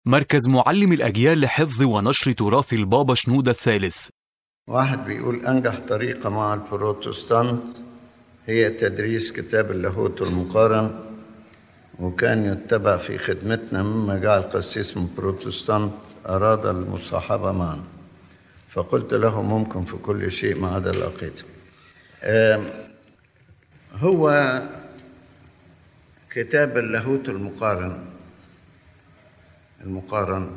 مركز معلم الأجيال لحفظ ونشر تراث البابا شنودة الثالث واحد بيقول أنجح طريقة مع البروتستانت هي تدريس كتاب اللاهوت المقارن وكان يتبع في خدمتنا مما جعل قسيس من بروتستانت أراد المصاحبة معنا فقلت له ممكن في كل شيء ما عدا العقيدة آم، هو كتاب اللاهوت المقارن المقارن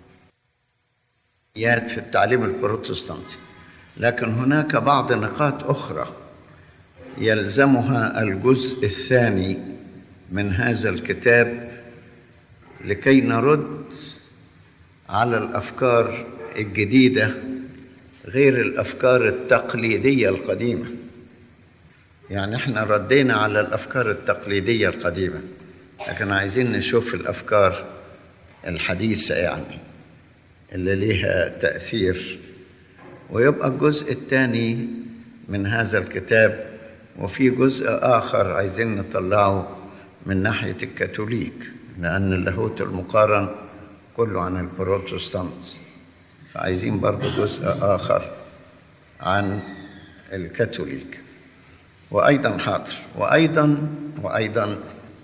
يات في التعليم البروتستانتي لكن هناك بعض نقاط أخرى يلزمها الجزء الثاني من هذا الكتاب لكي نرد على الأفكار الجديدة غير الأفكار التقليدية القديمة يعني احنا ردينا على الأفكار التقليدية القديمة لكن عايزين نشوف الأفكار الحديثة يعني اللي ليها تأثير ويبقى الجزء الثاني من هذا الكتاب وفي جزء آخر عايزين نطلعه من ناحية الكاثوليك لأن اللاهوت المقارن كله عن البروتستانت فعايزين برضه جزء آخر عن الكاثوليك وأيضا حاضر وأيضا وأيضا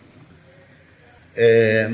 آه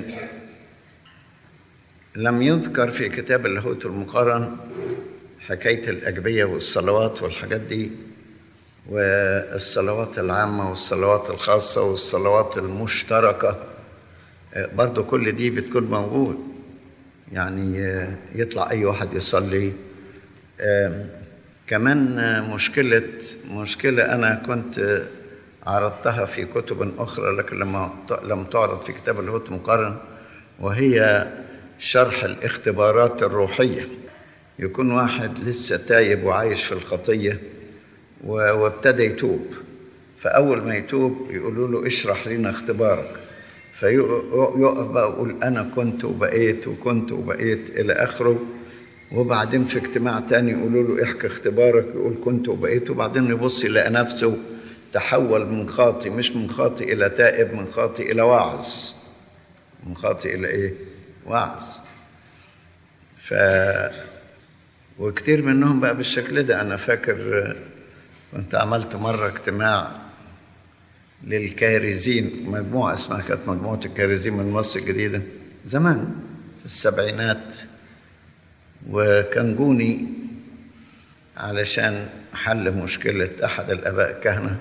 لم يذكر في كتاب اللاهوت المقارن حكاية الأجبية والصلوات والحاجات دي والصلوات العامة والصلوات الخاصة والصلوات المشتركة آه، برضو كل دي بتكون موجود يعني آه، يطلع أي واحد يصلي آم، كمان آه، مشكلة مشكلة أنا كنت آه، عرضتها في كتب أخرى لكن لما لم تعرض في كتاب اللاهوت المقارن وهي شرح الاختبارات الروحية يكون واحد لسه تايب وعايش في الخطية و- وابتدى يتوب فأول ما يتوب يقولوا له اشرح لنا اختبارك فيقف بقى يقول أنا كنت وبقيت وكنت وبقيت إلى آخره وبعدين في اجتماع تاني يقولوا له احكي اختبارك يقول كنت وبقيت وبعدين يبص يلاقي نفسه تحول من خاطي مش من خاطي إلى تائب من خاطي إلى واعظ من خاطئ إلى إيه؟ وعظ ف وكتير منهم بقى بالشكل ده أنا فاكر آه، كنت عملت مرة اجتماع للكارزين مجموعة اسمها كانت مجموعة الكارزين من مصر الجديدة زمان في السبعينات وكان جوني علشان حل مشكلة أحد الآباء الكهنة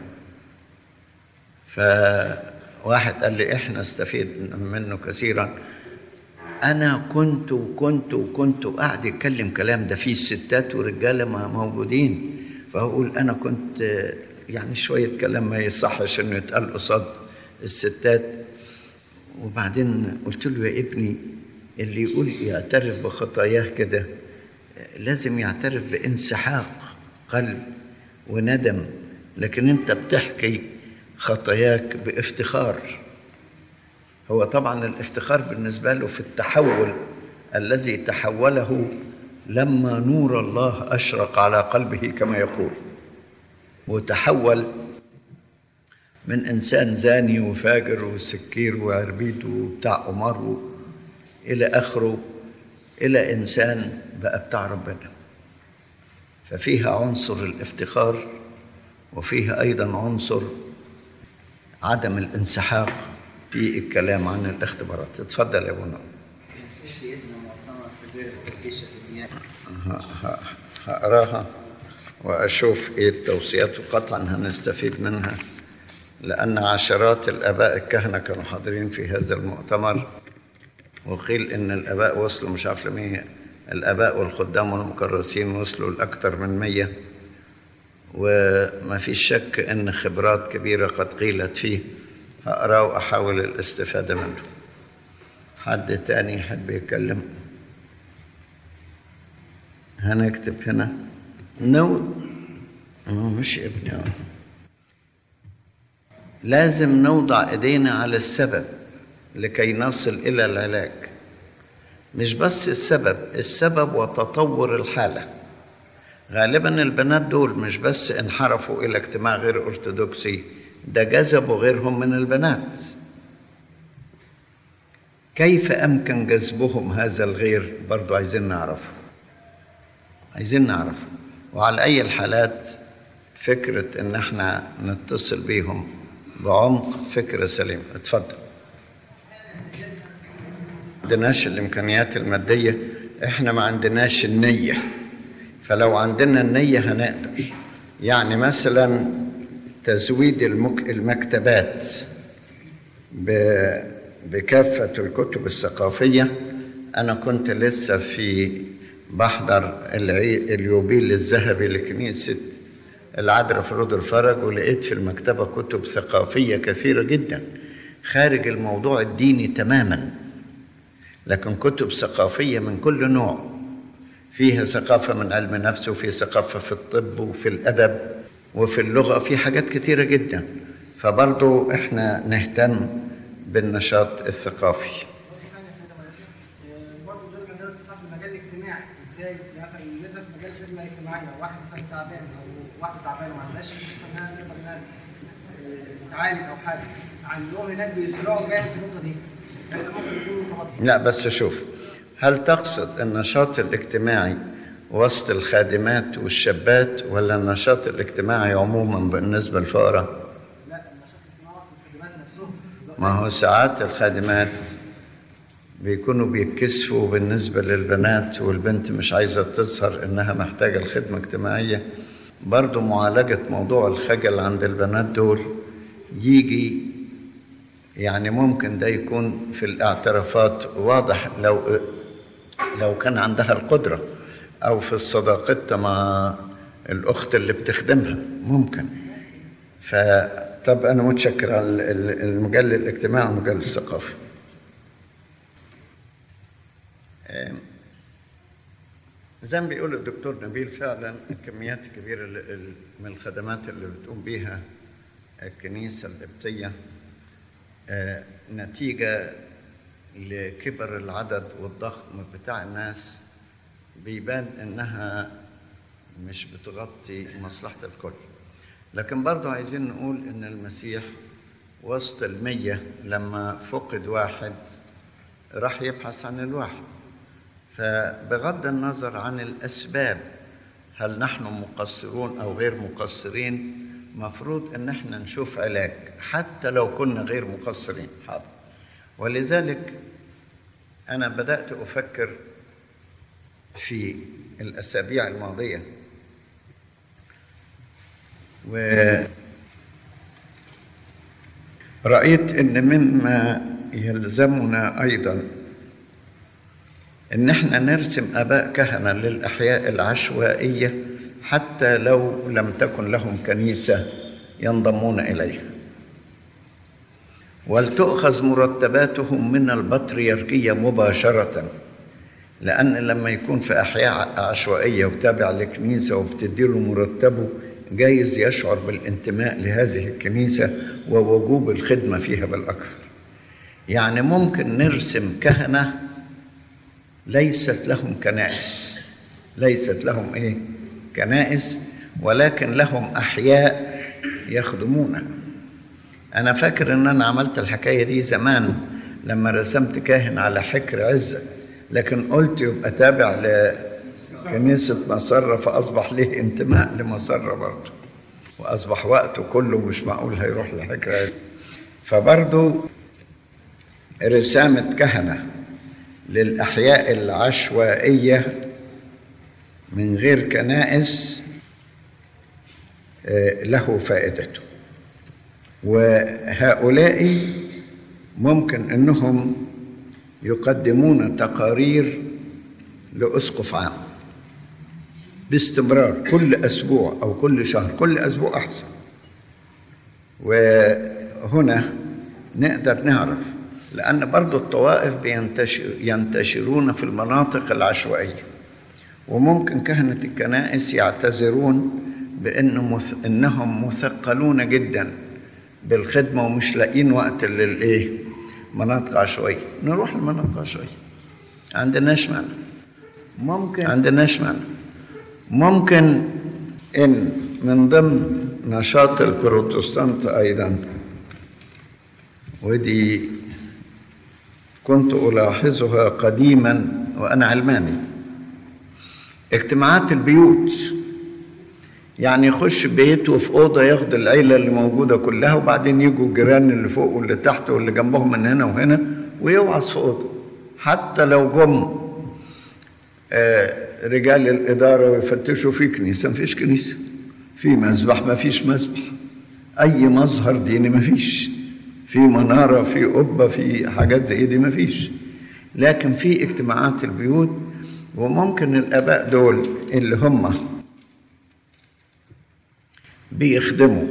فواحد قال لي احنا استفيد منه كثيرا انا كنت وكنت وكنت وقاعد يتكلم كلام ده فيه ستات ورجاله ما موجودين فاقول انا كنت آه، يعني شويه كلام ما يصحش انه يتقال قصاد الستات وبعدين قلت له يا ابني اللي يقول يعترف بخطاياه كده آه، لازم يعترف بانسحاق قلب وندم لكن انت بتحكي خطاياك بافتخار هو طبعا الافتخار بالنسبة له في التحول الذي تحوله لما نور الله أشرق على قلبه كما يقول وتحول من إنسان زاني وفاجر وسكير وعربيد وبتاع قمار و- إلى آخره إلى إنسان بقى بتاع ربنا ففيها عنصر الافتخار وفيها أيضا عنصر عدم الانسحاق في الكلام عن الاختبارات اتفضل يا ابو نور في سيدنا مؤتمر في دير التركيش الدنيا ه- ه- هقراها واشوف ايه التوصيات وقطعا هنستفيد منها لان عشرات الاباء الكهنه كانوا حاضرين في هذا المؤتمر وقيل ان الاباء وصلوا مش عارف لمية الاباء والخدام والمكرسين وصلوا لاكثر من مية وما فيش شك ان خبرات كبيره قد قيلت فيه هقراه واحاول الاستفاده منه حد تاني يحب يتكلم هنكتب هنا نو آه، مش ابني آه. لازم نوضع ايدينا على السبب لكي نصل الى العلاج مش بس السبب السبب وتطور الحاله غالبا البنات دول مش بس انحرفوا الى اجتماع غير ارثوذكسي ده جذبوا غيرهم من البنات كيف أمكن جذبهم هذا الغير برضو عايزين نعرفه عايزين نعرفه وعلى أي الحالات فكرة إن احنا نتصل بيهم بعمق فكرة سليمة اتفضل عندناش الإمكانيات المادية احنا ما عندناش النية فلو عندنا النية هنقدر يعني مثلا تزويد المك... المكتبات ب... بكافة الكتب الثقافية أنا كنت لسه في بحضر العي... اليوبيل الذهبي لكنيسة العذراء في رود الفرج ولقيت في المكتبة كتب ثقافية كثيرة جدا خارج الموضوع الديني تماما لكن كتب ثقافية من كل نوع فيها ثقافة من علم النفس وفي ثقافة في الطب وفي الأدب وفي اللغة في حاجات كتيرة جدا فبرضو احنا نهتم بالنشاط الثقافي برضه دول مجال الثقافي المجال الاجتماعي ازاي مثلا ندرس مجال خدمه اجتماعيه واحد مثلا تعبان او واحده تعبانه ما عندهاش فلوس انها نقدر انها آه، تتعالج او حاجه عندهم هناك بيسرعوا جامد في النقطه دي يعني ممكن يكونوا متبطلين لا بس شوف هل تقصد النشاط الاجتماعي وسط الخادمات والشابات ولا النشاط الاجتماعي عموما بالنسبة للفقراء لا النشاط الاجتماعي وسط الخدمات نفسهم ما هو ساعات الخادمات بيكونوا بيتكسفوا بالنسبة للبنات والبنت مش عايزة تظهر إنها محتاجة لخدمة اجتماعية برضو معالجة موضوع الخجل عند البنات دول يجي يعني ممكن ده يكون في الاعترافات واضح لو لو كان عندها القدرة أو في صداقتها مع الأخت اللي بتخدمها ممكن فطب أنا متشكر على ال- ال- المجال الاجتماعي والمجال الثقافي آم، زي ما بيقول الدكتور نبيل فعلا الكميات الكبيرة ال- ال- من الخدمات اللي بتقوم بيها الكنيسة القبطية آه، نتيجة لكبر العدد والضخم بتاع الناس بيبان انها مش بتغطي مصلحة الكل لكن برضو عايزين نقول ان المسيح وسط المية لما فقد واحد راح يبحث عن الواحد فبغض النظر عن الأسباب هل نحن مقصرون أو غير مقصرين مفروض ان احنا نشوف علاج حتى لو كنا غير مقصرين حاضر ولذلك انا بدات افكر في الاسابيع الماضيه ورأيت ان مما يلزمنا ايضا ان احنا نرسم اباء كهنه للاحياء العشوائيه حتى لو لم تكن لهم كنيسه ينضمون اليها ولتؤخذ مرتباتهم من البطريركيه مباشره لان لما يكون في احياء عشوائيه وتابع لكنيسه وبتديله مرتبه جايز يشعر بالانتماء لهذه الكنيسه ووجوب الخدمه فيها بالاكثر يعني ممكن نرسم كهنه ليست لهم كنائس ليست لهم ايه كنائس ولكن لهم احياء يخدمونها انا فاكر ان انا عملت الحكايه دي زمان لما رسمت كاهن على حكر عزه لكن قلت يبقى تابع لكنيسه مسره فاصبح ليه انتماء لمسره برضه واصبح وقته كله مش معقول هيروح لحكر عزه فبرضه رسامه كهنه للأحياء العشوائية من غير كنائس آه، له فائدته وهؤلاء ممكن أنهم يقدمون تقارير لأسقف عام باستمرار كل أسبوع أو كل شهر كل أسبوع أحسن وهنا نقدر نعرف لأن برضو الطوائف بينتشر ينتشرون في المناطق العشوائية وممكن كهنة الكنائس يعتذرون بأن مث... إنهم مثقلون جدا بالخدمة ومش لاقيين وقت للإيه مناطق عشوائية نروح المناطق عشوائية عندناش معنى ممكن عندناش معنى ممكن إن من ضمن نشاط البروتستانت أيضا ودي كنت ألاحظها قديما وأنا علماني اجتماعات البيوت يعني يخش بيت وفي أوضة ياخد العيلة اللي موجودة كلها وبعدين يجوا الجيران اللي فوق واللي تحت واللي جنبهم من هنا وهنا ويوعظ في أوضة حتى لو جم آه، رجال الإدارة ويفتشوا في كنيسة مفيش كنيسة في مسبح مفيش مسبح أي مظهر ديني مفيش في منارة في قبة في حاجات زي دي مفيش لكن في اجتماعات البيوت وممكن الآباء دول اللي هم بيخدموا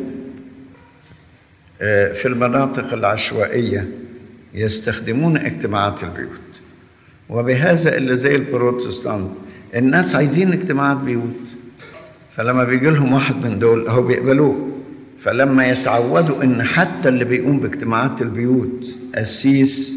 آه، في المناطق العشوائية يستخدمون اجتماعات البيوت وبهذا اللي زي البروتستانت الناس عايزين اجتماعات بيوت فلما بيجي لهم واحد من دول اهو بيقبلوه فلما يتعودوا ان حتى اللي بيقوم باجتماعات البيوت قسيس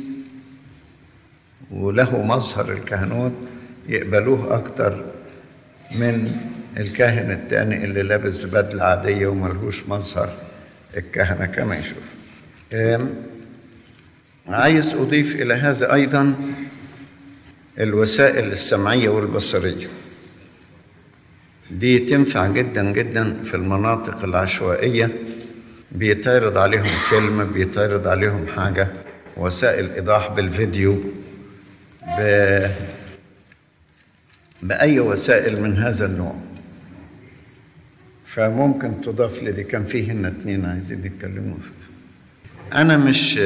وله مظهر الكهنوت يقبلوه اكتر من الكاهن التاني اللي لابس بدلة عادية وملهوش مظهر الكهنة كما يشوف أم، عايز أضيف إلى هذا أيضا الوسائل السمعية والبصرية دي تنفع جدا جدا في المناطق العشوائية بيتعرض عليهم فيلم بيتعرض عليهم حاجة وسائل إيضاح بالفيديو ب... بأي وسائل من هذا النوع فممكن تضاف لدي كان فيهن اتنين عايزين يتكلموا فيه أنا مش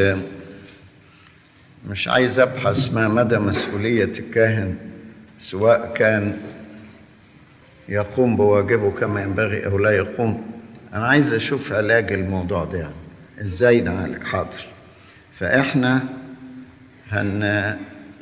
مش عايز أبحث ما مدى مسؤولية الكاهن سواء كان يقوم بواجبه كما ينبغي أو لا يقوم أنا عايز أشوف علاج الموضوع ده يعني إزاي نعالج حاضر فإحنا هن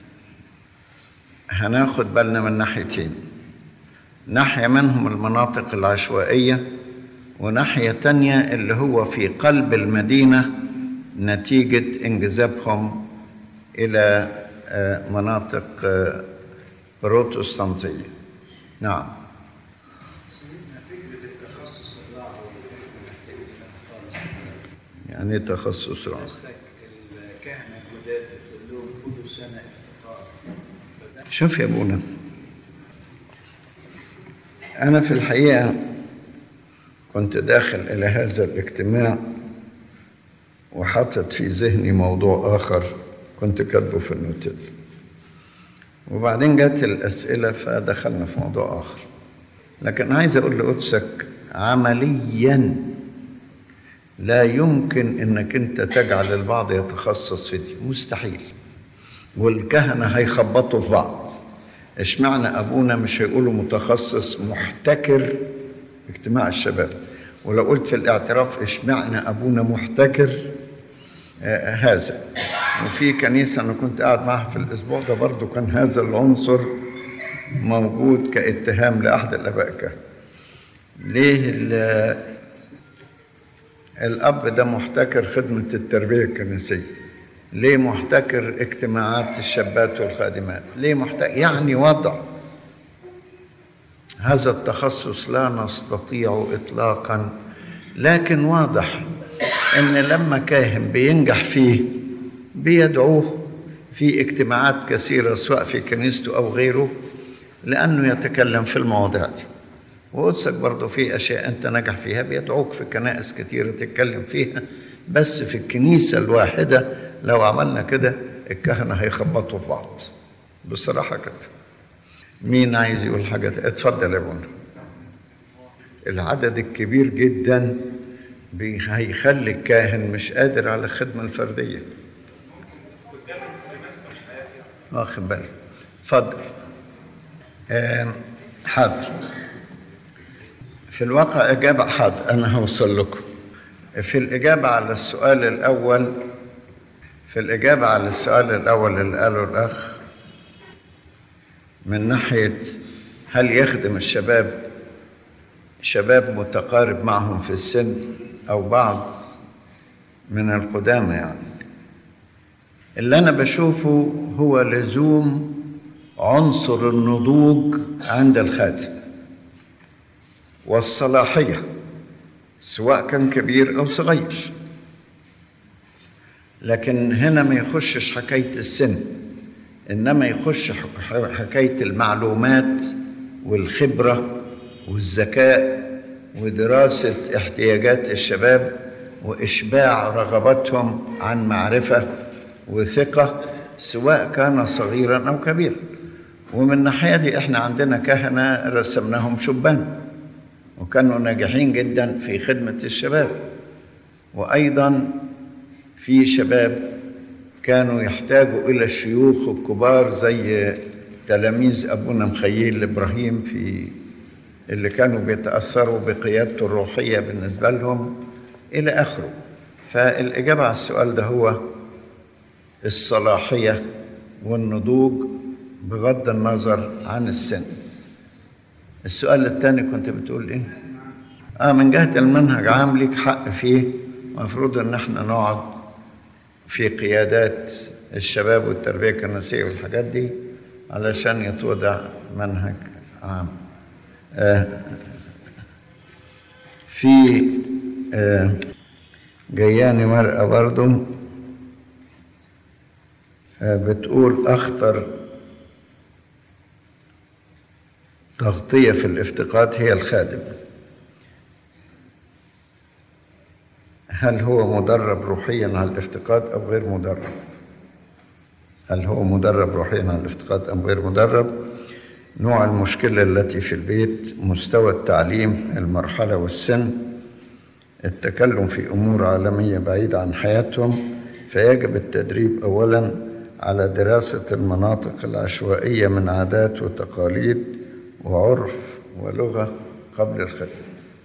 هناخد بالنا من ناحيتين ناحية منهم المناطق العشوائية وناحية تانية اللي هو في قلب المدينة نتيجة انجذابهم إلى آه، مناطق آه، بروتستانتية نعم سيدنا فكرة التخصص الرعوي اللي احنا محتاجين لها خالص يعني إيه تخصص رعب قصدك الكهنة الجداد تقول لهم خدوا سنة افتقار فده شوف يا ابونا أنا في الحقيقة كنت داخل إلى هذا الاجتماع وحاطط في ذهني موضوع آخر كنت كاتبه في النوتات وبعدين جت الأسئلة فدخلنا في موضوع آخر لكن عايز أقول لقدسك عمليا لا يمكن انك انت تجعل البعض يتخصص في دي مستحيل والكهنه هيخبطوا في بعض اشمعنى ابونا مش هيقولوا متخصص محتكر اجتماع الشباب ولو قلت في الاعتراف اشمعنى ابونا محتكر آه هذا وفي كنيسه انا كنت قاعد معها في الاسبوع ده برضو كان هذا العنصر موجود كاتهام لاحد الاباء الكهنه ليه ال- الأب ده محتكر خدمة التربية الكنسية ليه محتكر اجتماعات الشابات والخادمات ليه محتكر يعني وضع هذا التخصص لا نستطيع إطلاقا لكن واضح أن لما كاهن بينجح فيه بيدعوه في اجتماعات كثيرة سواء في كنيسته أو غيره لأنه يتكلم في المواضيع دي وقدسك برضه في أشياء أنت نجح فيها بيدعوك في كنائس كتيرة تتكلم فيها بس في الكنيسة الواحدة لو عملنا كده الكهنة هيخبطوا في بعض بصراحة كده مين عايز يقول حاجة اتفضل يا ابونا العدد الكبير جدا بي- هيخلي الكاهن مش قادر على الخدمة الفردية واخد بالك اتفضل آم، حاضر في الواقع إجابة حاضر أنا هوصل لكم في الإجابة على السؤال الأول في الإجابة على السؤال الأول اللي قاله الأخ من ناحية هل يخدم الشباب شباب متقارب معهم في السن أو بعض من القدامى يعني اللي أنا بشوفه هو لزوم عنصر النضوج عند الخادم والصلاحية سواء كان كبير أو صغير لكن هنا ما يخشش حكاية السن إنما يخش ح- حكاية المعلومات والخبرة والذكاء ودراسة احتياجات الشباب وإشباع رغبتهم عن معرفة وثقة سواء كان صغيرا أو كبيرا ومن الناحية دي احنا عندنا كهنة رسمناهم شبان وكانوا ناجحين جدا في خدمة الشباب وأيضا في شباب كانوا يحتاجوا إلى الشيوخ الكبار زي تلاميذ أبونا مخيل إبراهيم في اللي كانوا بيتأثروا بقيادته الروحية بالنسبة لهم إلى آخره فالإجابة على السؤال ده هو الصلاحية والنضوج بغض النظر عن السن السؤال الثاني كنت بتقول ايه اه من جهة المنهج عام ليك حق فيه المفروض ان احنا نقعد في قيادات الشباب والتربية الكنسية والحاجات دي علشان يتوضع منهج عام آه في آه جياني مرأة برضو آه بتقول أخطر تغطية في الافتقاد هي الخادم هل هو مدرب روحيا على الافتقاد أو غير مدرب هل هو مدرب روحيا على الافتقاد أم غير مدرب نوع المشكلة التي في البيت مستوى التعليم المرحلة والسن التكلم في أمور عالمية بعيدة عن حياتهم فيجب التدريب أولا على دراسة المناطق العشوائية من عادات وتقاليد وعرف ولغة قبل الخدمة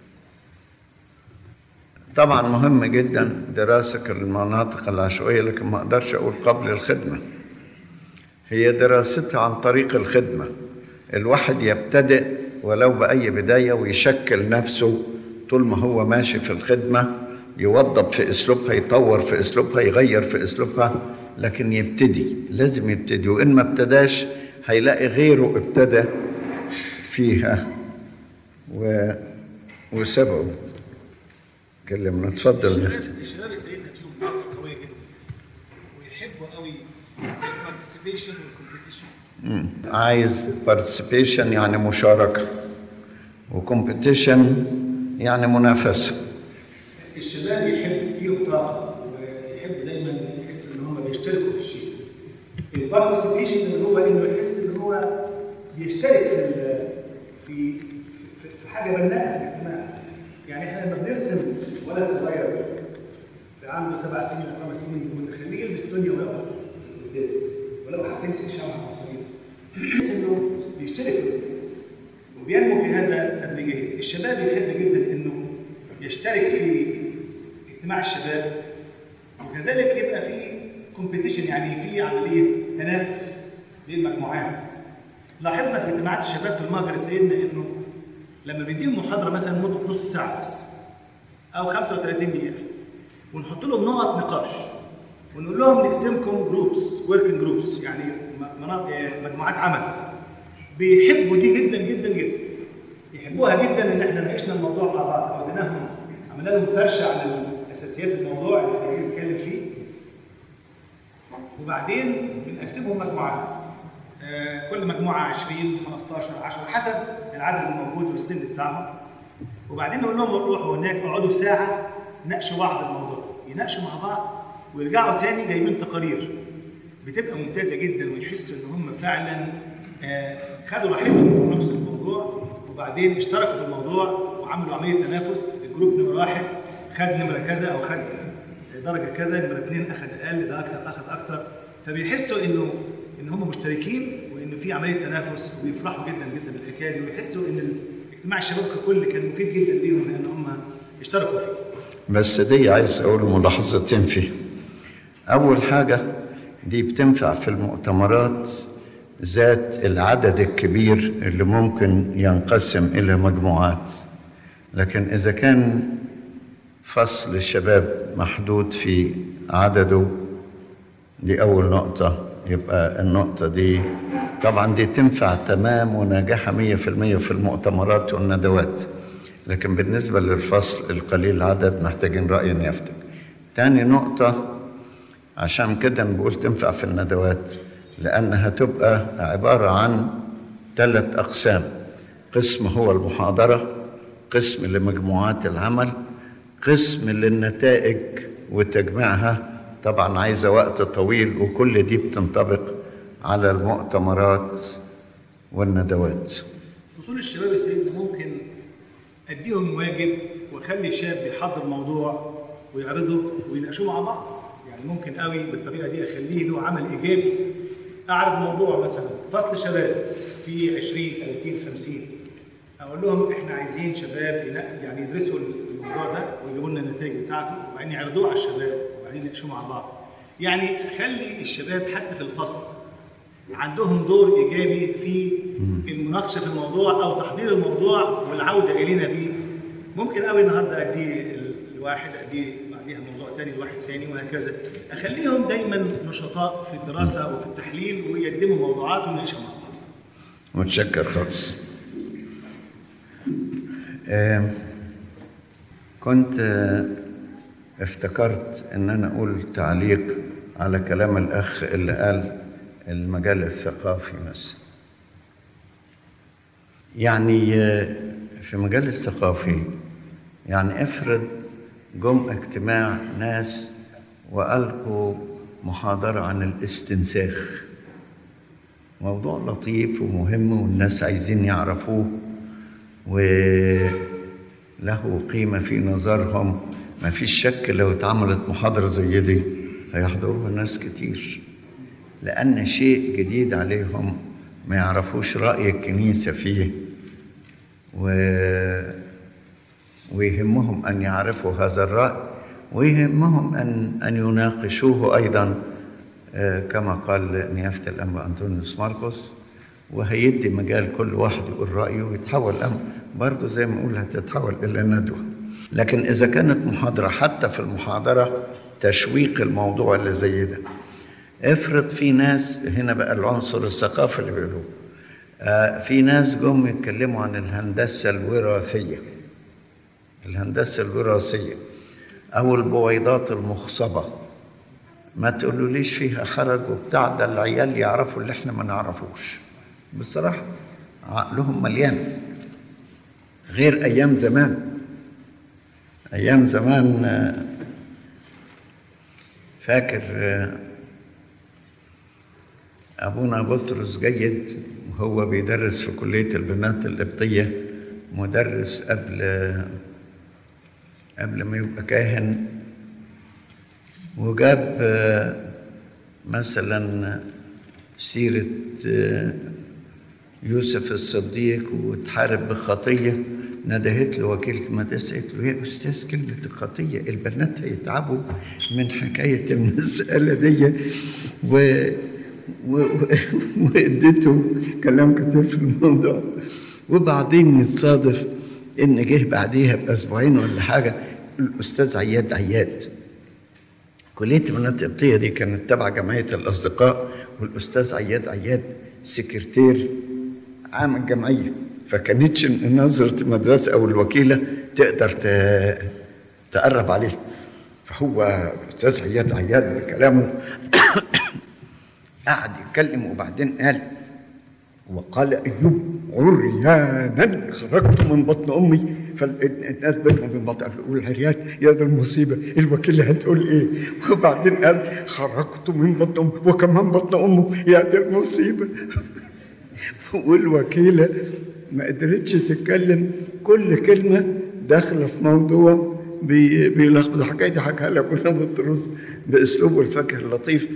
طبعا مهم جدا دراسة المناطق العشوائية لكن ما أقدرش أقول قبل الخدمة هي دراستها عن طريق الخدمة الواحد يبتدئ ولو بأي بداية ويشكل نفسه طول ما هو ماشي في الخدمة يوضب في أسلوبها يطور في أسلوبها يغير في أسلوبها لكن يبتدي لازم يبتدي وإن ما ابتداش هيلاقي غيره ابتدى فيها و... وسبقه كلمنا اتفضل نفتح الشباب يا سيدنا فيهم طاقه قويه جدا ويحبوا قوي البارتيسيبيشن والكومبيتيشن مم. عايز participation يعني مشاركة وكومبيتيشن يعني منافسة الشباب يحب فيهم طاقه ويحب دايما يحس ان هم بيشتركوا في الشيء البارتيسيبيشن اللي هو انه يحس ان هو بيشترك في ال- في في, في حاجه بناءه في الاجتماع يعني احنا لما بنرسم ولد صغير في عنده سبع سنين او خمس سنين ونخليه يلبس دنيا ويقف قداس ولو حتى يمسك شمعه او صغير يحس انه بيشترك في القداس وبينمو في هذا التدريجيا الشباب يحب جدا انه يشترك في اجتماع الشباب وكذلك يبقى في كومبيتيشن يعني في عمليه تنافس بين المجموعات لاحظنا في اجتماعات الشباب في المهجر سيدنا انه لما بنديهم محاضره مثلا مده نص ساعه بس او 35 دقيقه ونحط لهم نقط نقاش ونقول لهم نقسمكم جروبس وركينج جروبس يعني م- مناطق مجموعات عمل بيحبوا دي جدا جدا جدا يحبوها جدا ان احنا ناقشنا الموضوع مع بعض وديناهم عملنا لهم فرشه عن اساسيات الموضوع اللي احنا جايين نتكلم فيه وبعدين بنقسمهم مجموعات آه، كل مجموعه 20 15 10 حسب العدد الموجود والسن بتاعهم وبعدين نقول لهم روحوا هناك اقعدوا ساعه ناقشوا بعض الموضوع يناقشوا مع بعض ويرجعوا تاني جايبين تقارير بتبقى ممتازه جدا ويحسوا ان هم فعلا آه، خدوا راحتهم في نفس الموضوع وبعدين اشتركوا في الموضوع وعملوا عمليه تنافس الجروب نمره واحد خد نمره كذا او خد درجه كذا نمره اثنين اخذ اقل ده اكثر اخذ اكثر فبيحسوا انه ان هم مشتركين وان في عمليه تنافس وبيفرحوا جدا جدا بالحكايه دي ويحسوا ان اجتماع الشباب ككل كان مفيد جدا ليهم لان هم اشتركوا فيه. بس دي عايز أقول ملاحظتين فيه أول حاجة دي بتنفع في المؤتمرات ذات العدد الكبير اللي ممكن ينقسم إلى مجموعات لكن إذا كان فصل الشباب محدود في عدده دي أول نقطة يبقى النقطة دي طبعا دي تنفع تمام وناجحة مية في المية في المؤتمرات والندوات لكن بالنسبة للفصل القليل العدد محتاجين رأي يفتك تاني نقطة عشان كده أنا بقول تنفع في الندوات لأنها تبقى عبارة عن ثلاث أقسام قسم هو المحاضرة قسم لمجموعات العمل قسم للنتائج وتجميعها طبعا عايزة وقت طويل وكل دي بتنطبق على المؤتمرات والندوات فصول الشباب يا سيدنا ممكن اديهم واجب واخلي شاب يحضر موضوع ويعرضه ويناقشوه مع بعض يعني ممكن قوي بالطريقه دي اخليه له عمل ايجابي اعرض موضوع مثلا فصل شباب في 20 30 50 اقول لهم احنا عايزين شباب ينا- يعني يدرسوا الموضوع ده ويجيبوا لنا النتائج بتاعته وبعدين يعرضوه على الشباب وبعدين يناقشوه مع بعض يعني خلي الشباب حتى في الفصل عندهم دور ايجابي في المناقشه في الموضوع او تحضير الموضوع والعوده الينا بيه ممكن قوي النهارده اديه لواحد اديه بعديها موضوع تاني لواحد تاني وهكذا اخليهم دايما نشطاء في الدراسه وفي التحليل ويقدموا موضوعات ونناقشها مع بعض متشكر خالص آه، كنت آه، افتكرت ان انا اقول تعليق على كلام الاخ اللي قال المجال الثقافي مثلا يعني آه، في مجال الثقافي يعني افرض جم اجتماع ناس والقوا محاضره عن الاستنساخ موضوع لطيف ومهم والناس عايزين يعرفوه وله قيمة في نظرهم ما فيش شك لو اتعملت محاضرة زي دي هيحضروها ناس كتير لأن شيء جديد عليهم ما يعرفوش رأي الكنيسة فيه و... ويهمهم أن يعرفوا هذا الرأي ويهمهم أن أن يناقشوه أيضا آه، كما قال نيافة الأنبا أنطونيوس ماركوس وهيدي مجال كل واحد يقول رأيه ويتحول الأمر برضه زي ما أقول هتتحول إلى ندوة لكن إذا كانت محاضرة حتى في المحاضرة تشويق الموضوع اللي زي ده افرض في ناس هنا بقى العنصر الثقافي اللي بيقولوه آه، في ناس جم يتكلموا عن الهندسة الوراثية الهندسة الوراثية أو البويضات المخصبة ما تقولوليش فيها حرج وبتاع ده العيال يعرفوا اللي احنا ما نعرفوش بصراحة عقلهم مليان غير أيام زمان أيام زمان آه، فاكر آه، أبونا بطرس جيد وهو بيدرس في كلية البنات القبطية مدرس قبل قبل ما يبقى كاهن وجاب آه، مثلا سيرة آه، يوسف الصديق وتحارب بخطية ندهت له وكيلة المدرسة قالت له يا أستاذ كلمة الخطية البنات هيتعبوا من حكاية المسألة دي و و- و- واديته كلام كتير في الموضوع وبعدين يتصادف ان جه بعديها باسبوعين ولا حاجه الاستاذ عياد عياد كليه البنات القبطيه دي كانت تبع جمعيه الاصدقاء والاستاذ عياد عياد سكرتير عام الجمعيه فكانتش نظره المدرسه او الوكيله تقدر ت- تقرب عليه فهو الاستاذ عياد عياد بكلامه قعد يتكلم وبعدين قال وقال ايوب عريانا خرجت من بطن امي فالناس بينهم وبين بعض قالوا قول عريان يا ده المصيبه الوكيله هتقول ايه وبعدين قال خرجت من بطن امي وكمان بطن امه يا ده المصيبه والوكيله ما قدرتش تتكلم كل كلمه داخله في موضوع بي- بيلخبط الحكايه دي حكاها لك كلها بترص باسلوبه الفكه اللطيف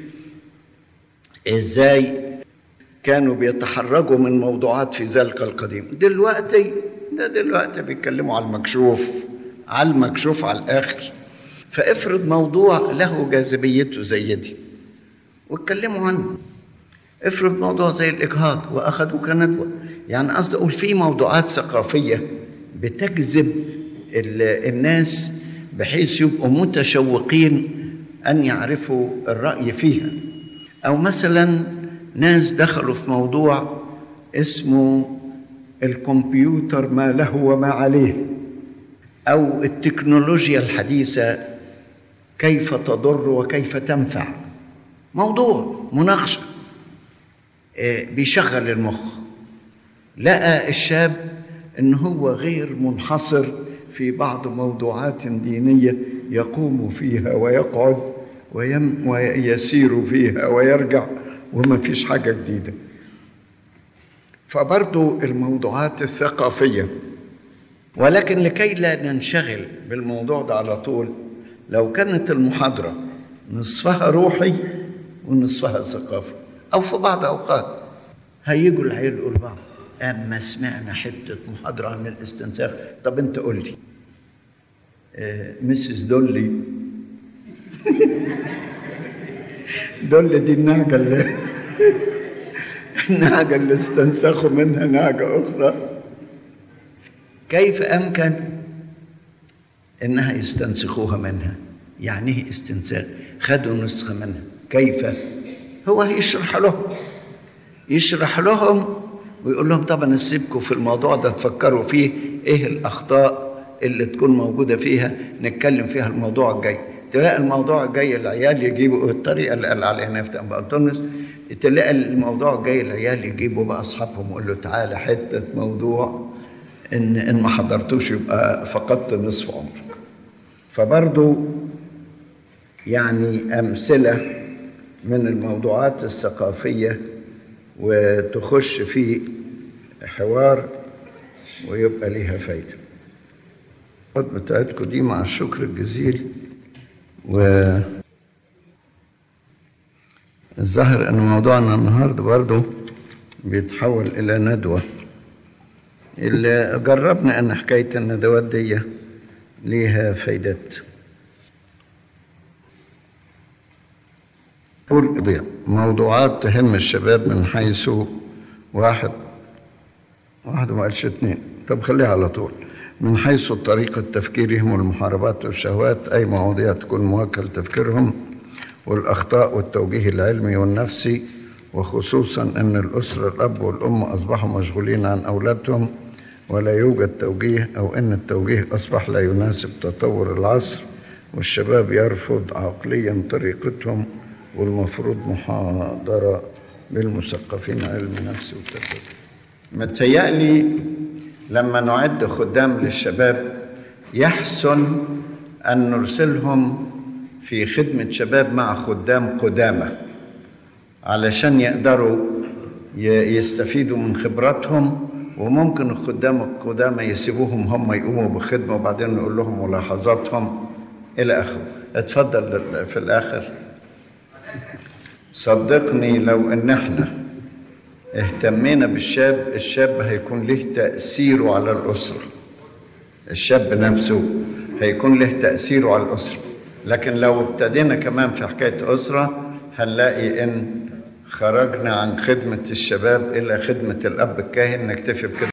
ازاي كانوا بيتحرجوا من موضوعات في ذلك القديم دلوقتي ده دلوقتي بيتكلموا على المكشوف على المكشوف على الاخر فافرض موضوع له جاذبيته زي دي واتكلموا عنه افرض موضوع زي الاجهاض واخذوه كندوه يعني قصدي اقول في موضوعات ثقافيه بتجذب ال- الناس بحيث يبقوا متشوقين ان يعرفوا الراي فيها او مثلا ناس دخلوا في موضوع اسمه الكمبيوتر ما له وما عليه او التكنولوجيا الحديثه كيف تضر وكيف تنفع موضوع مناقشه آه، بيشغل المخ لقى الشاب ان هو غير منحصر في بعض موضوعات دينيه يقوم فيها ويقعد ويم ويسير فيها ويرجع وما فيش حاجه جديده فبرضو الموضوعات الثقافيه ولكن لكي لا ننشغل بالموضوع ده على طول لو كانت المحاضره نصفها روحي ونصفها ثقافي او في بعض اوقات هيجوا العيال يقولوا بعض اما سمعنا حته محاضره عن الاستنساخ طب انت قول لي آه، مسز دولي دولي دي النعجه اللي النعجه اللي استنسخوا منها نعجه اخرى كيف امكن انها يستنسخوها منها يعني ايه استنساخ خدوا نسخه منها كيف هو يشرح لهم يشرح لهم ويقول لهم طبعا اسيبكم في الموضوع ده تفكروا فيه ايه الاخطاء اللي تكون موجوده فيها نتكلم فيها الموضوع الجاي تلاقي الموضوع الجاي العيال يجيبوا الطريقه اللي قال عليها نفتح بقى تونس تلاقي الموضوع الجاي العيال يجيبوا بقى اصحابهم ويقول له تعالى حته موضوع ان ان ما حضرتوش يبقى فقدت نصف عمرك فبرضو يعني امثله من الموضوعات الثقافيه وتخش في حوار ويبقى ليها فايده الخطبة بتاعتكم دي مع الشكر الجزيل و الظاهر ان موضوعنا النهارده برضه بيتحول الى ندوه اللي جربنا ان حكايه الندوات دي ليها فايدات قضية موضوعات تهم الشباب من حيث واحد واحد ما قالش اتنين طب خليها على طول من حيث طريقة تفكيرهم والمحاربات والشهوات أي مواضيع تكون مواكل تفكيرهم والأخطاء والتوجيه العلمي والنفسي وخصوصا أن الأسرة الأب والأم أصبحوا مشغولين عن أولادهم ولا يوجد توجيه أو أن التوجيه أصبح لا يناسب تطور العصر والشباب يرفض عقليا طريقتهم والمفروض محاضرة بالمثقفين علم نفس والتفكير متهيألي لما نعد خدام للشباب يحسن أن نرسلهم في خدمة شباب مع خدام قدامى علشان يقدروا ي- يستفيدوا من خبراتهم وممكن الخدام القدامى يسيبوهم هم يقوموا بخدمة وبعدين نقول لهم ملاحظاتهم إلى آخره اتفضل في الآخر صدقني لو ان احنا اهتمينا بالشاب الشاب هيكون له تأثيره على الأسرة الشاب نفسه هيكون له تأثيره على الأسرة لكن لو ابتدينا كمان في حكاية أسرة هنلاقي إن خرجنا عن خدمة الشباب إلى خدمة الأب الكاهن نكتفي بكده